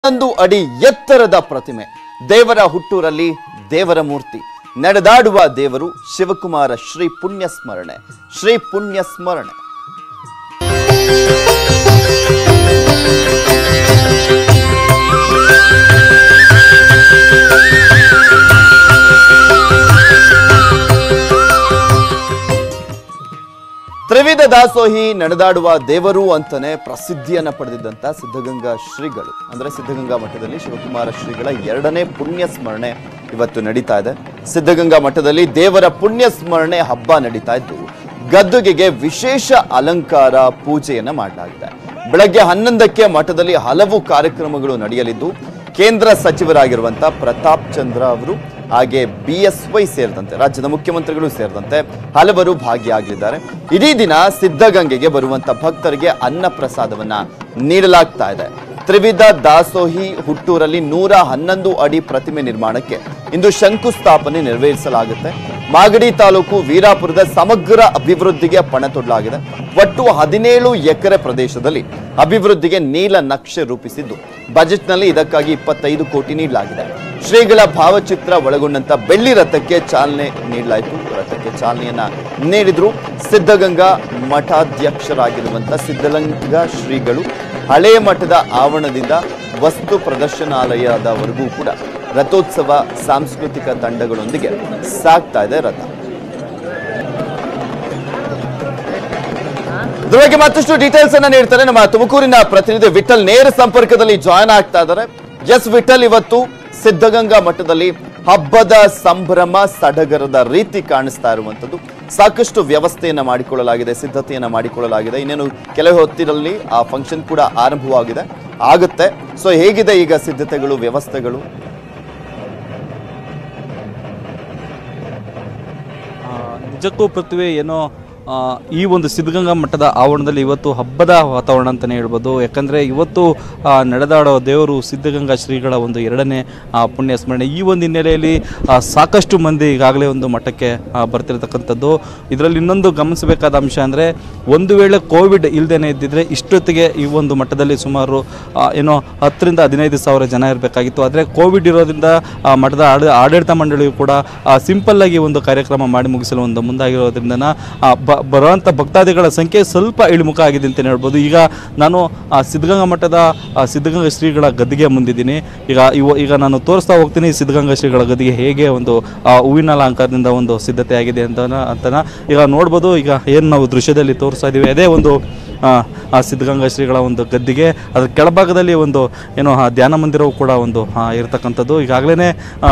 ಒಂದು ಅಡಿ ಎತ್ತರದ ಪ್ರತಿಮೆ ದೇವರ ಹುಟ್ಟೂರಲ್ಲಿ ದೇವರ ಮೂರ್ತಿ ನಡೆದಾಡುವ ದೇವರು ಶಿವಕುಮಾರ ಶ್ರೀ ಪುಣ್ಯ ಸ್ಮರಣೆ ಶ್ರೀ ಪುಣ್ಯ ಸ್ಮರಣೆ ತ್ರಿವಿಧ ದಾಸೋಹಿ ನಡೆದಾಡುವ ದೇವರು ಅಂತಾನೆ ಪ್ರಸಿದ್ಧಿಯನ್ನ ಪಡೆದಿದ್ದಂತ ಸಿದ್ಧಗಂಗಾ ಶ್ರೀಗಳು ಅಂದ್ರೆ ಸಿದ್ಧಗಂಗಾ ಮಠದಲ್ಲಿ ಶಿವಕುಮಾರ ಶ್ರೀಗಳ ಎರಡನೇ ಪುಣ್ಯ ಸ್ಮರಣೆ ಇವತ್ತು ನಡೀತಾ ಇದೆ ಸಿದ್ಧಗಂಗಾ ಮಠದಲ್ಲಿ ದೇವರ ಪುಣ್ಯ ಸ್ಮರಣೆ ಹಬ್ಬ ನಡೀತಾ ಇದ್ದು ಗದ್ದುಗೆಗೆ ವಿಶೇಷ ಅಲಂಕಾರ ಪೂಜೆಯನ್ನ ಮಾಡಲಾಗಿದೆ ಬೆಳಗ್ಗೆ ಹನ್ನೊಂದಕ್ಕೆ ಮಠದಲ್ಲಿ ಹಲವು ಕಾರ್ಯಕ್ರಮಗಳು ನಡೆಯಲಿದ್ದು ಕೇಂದ್ರ ಸಚಿವರಾಗಿರುವಂತ ಪ್ರತಾಪ್ ಚಂದ್ರ ಅವರು ಹಾಗೆ ಬಿ ಎಸ್ ವೈ ಸೇರಿದಂತೆ ರಾಜ್ಯದ ಮುಖ್ಯಮಂತ್ರಿಗಳು ಸೇರಿದಂತೆ ಹಲವರು ಭಾಗಿಯಾಗಲಿದ್ದಾರೆ ಇಡೀ ದಿನ ಸಿದ್ಧಗಂಗೆಗೆ ಬರುವಂತ ಭಕ್ತರಿಗೆ ಅನ್ನ ಪ್ರಸಾದವನ್ನ ನೀಡಲಾಗ್ತಾ ಇದೆ ತ್ರಿವಿಧ ದಾಸೋಹಿ ಹುಟ್ಟೂರಲ್ಲಿ ನೂರ ಹನ್ನೊಂದು ಅಡಿ ಪ್ರತಿಮೆ ನಿರ್ಮಾಣಕ್ಕೆ ಇಂದು ಶಂಕುಸ್ಥಾಪನೆ ನೆರವೇರಿಸಲಾಗುತ್ತೆ ಮಾಗಡಿ ತಾಲೂಕು ವೀರಾಪುರದ ಸಮಗ್ರ ಅಭಿವೃದ್ಧಿಗೆ ಪಣ ತೊಡಲಾಗಿದೆ ಒಟ್ಟು ಹದಿನೇಳು ಎಕರೆ ಪ್ರದೇಶದಲ್ಲಿ ಅಭಿವೃದ್ಧಿಗೆ ನೀಲ ನಕ್ಷೆ ರೂಪಿಸಿದ್ದು ಬಜೆಟ್ನಲ್ಲಿ ಇದಕ್ಕಾಗಿ ಇಪ್ಪತ್ತೈದು ಕೋಟಿ ನೀಡಲಾಗಿದೆ ಶ್ರೀಗಳ ಭಾವಚಿತ್ರ ಒಳಗೊಂಡಂತ ಬೆಳ್ಳಿ ರಥಕ್ಕೆ ಚಾಲನೆ ನೀಡಲಾಯಿತು ರಥಕ್ಕೆ ಚಾಲನೆಯನ್ನ ನೀಡಿದ್ರು ಸಿದ್ಧಗಂಗಾ ಮಠಾಧ್ಯಕ್ಷರಾಗಿರುವಂತ ಸಿದ್ಧಗಂಗಾ ಶ್ರೀಗಳು ಹಳೆಯ ಮಠದ ಆವರಣದಿಂದ ವಸ್ತು ಪ್ರದರ್ಶನಾಲಯದವರೆಗೂ ಕೂಡ ರಥೋತ್ಸವ ಸಾಂಸ್ಕೃತಿಕ ತಂಡಗಳೊಂದಿಗೆ ಸಾಗ್ತಾ ಇದೆ ರಥ ಇದ್ರ ಬಗ್ಗೆ ಮತ್ತಷ್ಟು ಡೀಟೇಲ್ಸ್ ಅನ್ನ ನೀಡ್ತಾರೆ ನಮ್ಮ ತುಮಕೂರಿನ ಪ್ರತಿನಿಧಿ ವಿಠಲ್ ನೇರ ಸಂಪರ್ಕದಲ್ಲಿ ಜಾಯ್ನ್ ಆಗ್ತಾ ಇದ್ದಾರೆ ಎಸ್ ವಿಠಲ್ ಇವತ್ತು ಸಿದ್ಧಗಂಗಾ ಮಠದಲ್ಲಿ ಹಬ್ಬದ ಸಂಭ್ರಮ ಸಡಗರದ ರೀತಿ ಕಾಣಿಸ್ತಾ ಇರುವಂತದ್ದು ಸಾಕಷ್ಟು ವ್ಯವಸ್ಥೆಯನ್ನ ಮಾಡಿಕೊಳ್ಳಲಾಗಿದೆ ಸಿದ್ಧತೆಯನ್ನ ಮಾಡಿಕೊಳ್ಳಲಾಗಿದೆ ಇನ್ನೇನು ಕೆಲವು ಹೊತ್ತಿನಲ್ಲಿ ಆ ಫಂಕ್ಷನ್ ಕೂಡ ಆರಂಭವಾಗಿದೆ ಆಗುತ್ತೆ ಸೊ ಹೇಗಿದೆ ಈಗ ಸಿದ್ಧತೆಗಳು ವ್ಯವಸ್ಥೆಗಳು ಆ, ನಿಜಕ್ಕೂ ಪೃಥ್ವಿ ಏನೋ ಆ, ಈ ಒಂದು ಸಿದ್ಧಗಂಗಾ ಮಠದ ಆವರಣದಲ್ಲಿ ಇವತ್ತು ಹಬ್ಬದ ವಾತಾವರಣ ಅಂತಲೇ ಹೇಳ್ಬೋದು ಯಾಕಂದರೆ ಇವತ್ತು ಆ, ನಡೆದಾಡೋ ದೇವರು ಸಿದ್ಧಗಂಗಾ ಶ್ರೀಗಳ ಒಂದು ಎರಡನೇ ಆ, ಪುಣ್ಯ ಸ್ಮರಣೆ ಈ ಒಂದು ಹಿನ್ನೆಲೆಯಲ್ಲಿ ಆ, ಸಾಕಷ್ಟು ಮಂದಿ ಈಗಾಗಲೇ ಒಂದು ಮಠಕ್ಕೆ ಆ, ಬರ್ತಿರ್ತಕ್ಕಂಥದ್ದು ಇದರಲ್ಲಿ ಇನ್ನೊಂದು ಗಮನಿಸಬೇಕಾದ ಅಂಶ ಅಂದರೆ ಒಂದು ವೇಳೆ ಕೋವಿಡ್ ಇಲ್ಲದೇ ಇದ್ದಿದ್ರೆ ಇಷ್ಟೊತ್ತಿಗೆ ಈ ಒಂದು ಮಠದಲ್ಲಿ ಸುಮಾರು ಆ, ಏನೋ ಹತ್ತರಿಂದ ಹದಿನೈದು ಸಾವಿರ ಜನ ಇರಬೇಕಾಗಿತ್ತು ಆದರೆ ಕೋವಿಡ್ ಇರೋದ್ರಿಂದ ಆ, ಮಠದ ಆಡ ಆಡಳಿತ ಮಂಡಳಿಯು ಕೂಡ ಸಿಂಪಲ್ ಆಗಿ ಒಂದು ಕಾರ್ಯಕ್ರಮ ಮಾಡಿ ಮುಗಿಸಲು ಒಂದು ಮುಂದಾಗಿರೋದ್ರಿಂದ ಬರುವಂಥ ಭಕ್ತಾದಿಗಳ ಸಂಖ್ಯೆ ಸ್ವಲ್ಪ ಇಳಿಮುಖ ಆಗಿದೆ ಅಂತಲೇ ಹೇಳ್ಬೋದು ಈಗ ನಾನು ಆ, ಸಿದ್ಧಗಂಗಾ ಮಠದ ಆ, ಸಿದ್ಧಗಂಗಾ ಶ್ರೀಗಳ ಗದ್ದಿಗೆ ಮುಂದಿದ್ದೀನಿ ಈಗ ಇವ ಈಗ ನಾನು ತೋರಿಸ್ತಾ ಹೋಗ್ತೀನಿ ಸಿದ್ಧಗಂಗಾ ಶ್ರೀಗಳ ಗದ್ದಿಗೆ ಹೇಗೆ ಒಂದು ಆ, ಹೂವಿನ ಅಲಂಕಾರದಿಂದ ಒಂದು ಸಿದ್ಧತೆ ಆಗಿದೆ ಅಂತ ಅಂತನ ಈಗ ನೋಡ್ಬೋದು ಈಗ ಏನು ನಾವು ದೃಶ್ಯದಲ್ಲಿ ತೋರಿಸ್ತಾ ಇದ್ದೀವಿ ಅದೇ ಒಂದು ಆ, ಆ ಸಿದ್ಧಗಂಗಾ ಶ್ರೀಗಳ ಒಂದು ಗದ್ದಿಗೆ ಅದರ ಕೆಳಭಾಗದಲ್ಲಿ ಒಂದು ಏನು ಆ ಧ್ಯಾನ ಮಂದಿರವು ಕೂಡ ಒಂದು ಆ, ಇರತಕ್ಕಂಥದ್ದು ಈಗಾಗಲೇ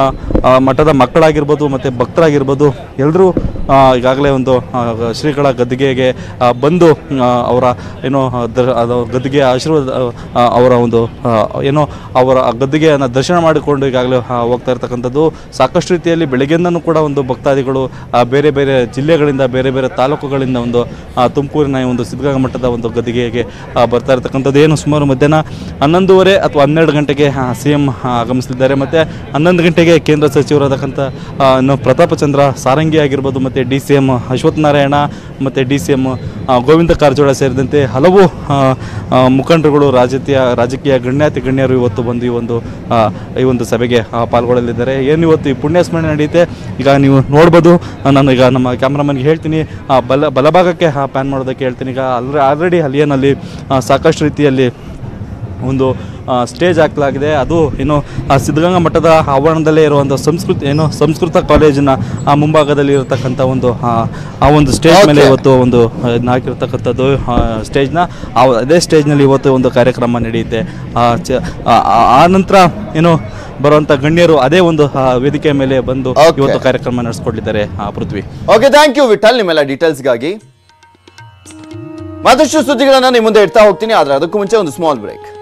ಮಠದ ಮಕ್ಕಳಾಗಿರ್ಬೋದು ಮತ್ತು ಭಕ್ತರಾಗಿರ್ಬೋದು ಎಲ್ಲರೂ ಈಗಾಗಲೇ ಒಂದು ಆ, ಶ್ರೀಗಳ ಗದ್ದಿಗೆಗೆ ಆ, ಬಂದು ಆ, ಅವರ ಏನೋ ಆ, ದ- ಅದು ಗದ್ದಿಗೆ ಆಶೀರ್ವಾದ ಆ, ಅವರ ಒಂದು ಆ, ಏನೋ ಅವರ ಆ ಗದ್ದಿಗೆಯನ್ನು ದರ್ಶನ ಮಾಡಿಕೊಂಡು ಈಗಾಗಲೇ ಆ, ಹೋಗ್ತಾ ಇರ್ತಕ್ಕಂಥದ್ದು ಸಾಕಷ್ಟು ರೀತಿಯಲ್ಲಿ ಬೆಳಗ್ಗೆಯಿಂದನೂ ಕೂಡ ಒಂದು ಭಕ್ತಾದಿಗಳು ಆ, ಬೇರೆ ಬೇರೆ ಜಿಲ್ಲೆಗಳಿಂದ ಬೇರೆ ಬೇರೆ ತಾಲೂಕುಗಳಿಂದ ಒಂದು ಆ, ತುಮಕೂರಿನ ಈ ಒಂದು ಸಿದ್ಧಗಂಗಾ ಮಠದ ಒಂದು ಗದ್ದಿಗೆಗೆ ಆ, ಬರ್ತಾ ಇರ್ತಕ್ಕಂಥದ್ದು ಏನು ಸುಮಾರು ಮಧ್ಯಾಹ್ನ ಹನ್ನೊಂದುವರೆ ಅಥವಾ ಹನ್ನೆರಡು ಗಂಟೆಗೆ ಸಿ ಎಂ ಆಗಮಿಸಲಿದ್ದಾರೆ ಮತ್ತು ಹನ್ನೊಂದು ಗಂಟೆಗೆ ಕೇಂದ್ರ ಸಚಿವರಾದಕ್ಕಂಥ ಆ, ಇನ್ನು ಪ್ರತಾಪ ಚಂದ್ರ ಸಾರಂಗಿ ಆಗಿರ್ಬೋದು ಮತ್ತು D C M Ashwath Narayana ಮತ್ತು D C M Govinda Karajol ಸೇರಿದಂತೆ ಹಲವು ಆ, ಆ, ಮುಖಂಡರುಗಳು ರಾಜಕೀಯ ರಾಜಕೀಯ ಗಣ್ಯಾತಿ ಗಣ್ಯರು ಇವತ್ತು ಬಂದು ಈ ಒಂದು ಆ, ಈ ಒಂದು ಸಭೆಗೆ ಆ, ಪಾಲ್ಗೊಳ್ಳಲಿದ್ದಾರೆ ಏನು ಇವತ್ತು ಈ ಪುಣ್ಯ ಸ್ಮರಣೆ ನಡೆಯುತ್ತೆ ಈಗ ನೀವು ನೋಡ್ಬೋದು ಆ, ನಾನು ಈಗ ನಮ್ಮ ಕ್ಯಾಮ್ರಾಮನ್ಗೆ ಹೇಳ್ತೀನಿ ಆ, ಬಲ ಬಲಭಾಗಕ್ಕೆ ಪ್ಯಾನ್ ಮಾಡೋದಕ್ಕೆ ಹೇಳ್ತೀನಿ ಈಗ ಆಲ್ರೆ ಆಲ್ರೆಡಿ ಅಲ್ಲಿಯೇನಲ್ಲಿ ಸಾಕಷ್ಟು ರೀತಿಯಲ್ಲಿ ಒಂದು ಆ, ಸ್ಟೇಜ್ ಹಾಕಲಾಗಿದೆ ಅದು ಏನು ಆ ಸಿದ್ಧಗಂಗಾ ಮಠದ ಆವರಣದಲ್ಲೇ ಇರುವಂಥ ಸಂಸ್ಕೃತಿ ಏನು ಸಂಸ್ಕೃತ ಕಾಲೇಜಿನ ಆ ಮುಂಭಾಗದಲ್ಲಿ ಇರತಕ್ಕಂಥ ಒಂದು ಆ, ಆ ಒಂದು ಸ್ಟೇಜ್ ಮೇಲೆ Okay. ಇವತ್ತು ಒಂದು ಆ, ಇದ್ನ ಹಾಕಿರ್ತಕ್ಕಂಥದ್ದು ಆ, ಸ್ಟೇಜ್ನ ಆ ಅದೇ ಸ್ಟೇಜ್ನಲ್ಲಿ ಇವತ್ತು ಒಂದು ಕಾರ್ಯಕ್ರಮ ನಡೆಯುತ್ತೆ ಆ, ಚ- ಆ- ಆ- ಆ ನಂತರ ಏನು ಬರುವಂಥ ಗಣ್ಯರು ಅದೇ ಒಂದು ಆ, ವೇದಿಕೆ ಮೇಲೆ ಬಂದು Okay. ಇವತ್ತು ಕಾರ್ಯಕ್ರಮ ನಡೆಸ್ಕೊಟ್ಟಿದ್ದಾರೆ ಆ, Prithvi okay thank you Vittal ನಿಮ್ಮೆಲ್ಲ ಡೀಟೇಲ್ಸ್ಗಾಗಿ ಮತ್ತಷ್ಟು ಸುದ್ದಿಗಳನ್ನ ನಿಮ್ಮ ಮುಂದೆ ಇಡ್ತಾ ಹೋಗ್ತೀನಿ ಆದ್ರೆ ಅದಕ್ಕೂ ಮುಂಚೆ ಒಂದು ಸ್ಮಾಲ್ ಬ್ರೇಕ್